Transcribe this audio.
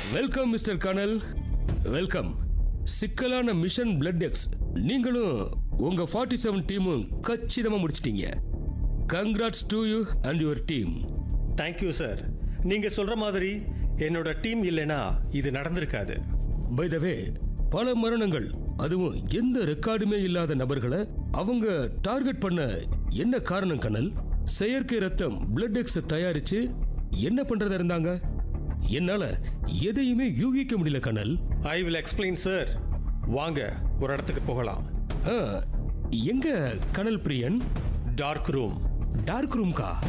welcome mister Kanal welcome சிக்கலான mission blood X நீங்களும் உங்க ஃபார்ட்டி செவன் டீமும் கச்சிதமா முடிச்சிட்டீங்க congrats to you and your team thank you sir நீங்கள் சொல்கிற மாதிரி என்னோட டீம் இல்லைன்னா இது நடந்திருக்காது பை த வே பல மரணங்கள் அதுவும் எந்த ரெக்கார்டுமே இல்லாத நபர்களை அவங்க டார்கெட் பண்ண என்ன காரணம் கனல் செயற்கை ரத்தம் பிளட் எக்ஸ் தயாரிச்சு என்ன பண்றதா இருந்தாங்க என்னால எதையுமே யூகிக்க முடியல கனல் ஐ வில் எக்ஸ்பிளைன் சார் வாங்க ஒரு இடத்துக்கு போகலாம் ஆ, எங்க Kanal Priyan dark room dark ரூம்கா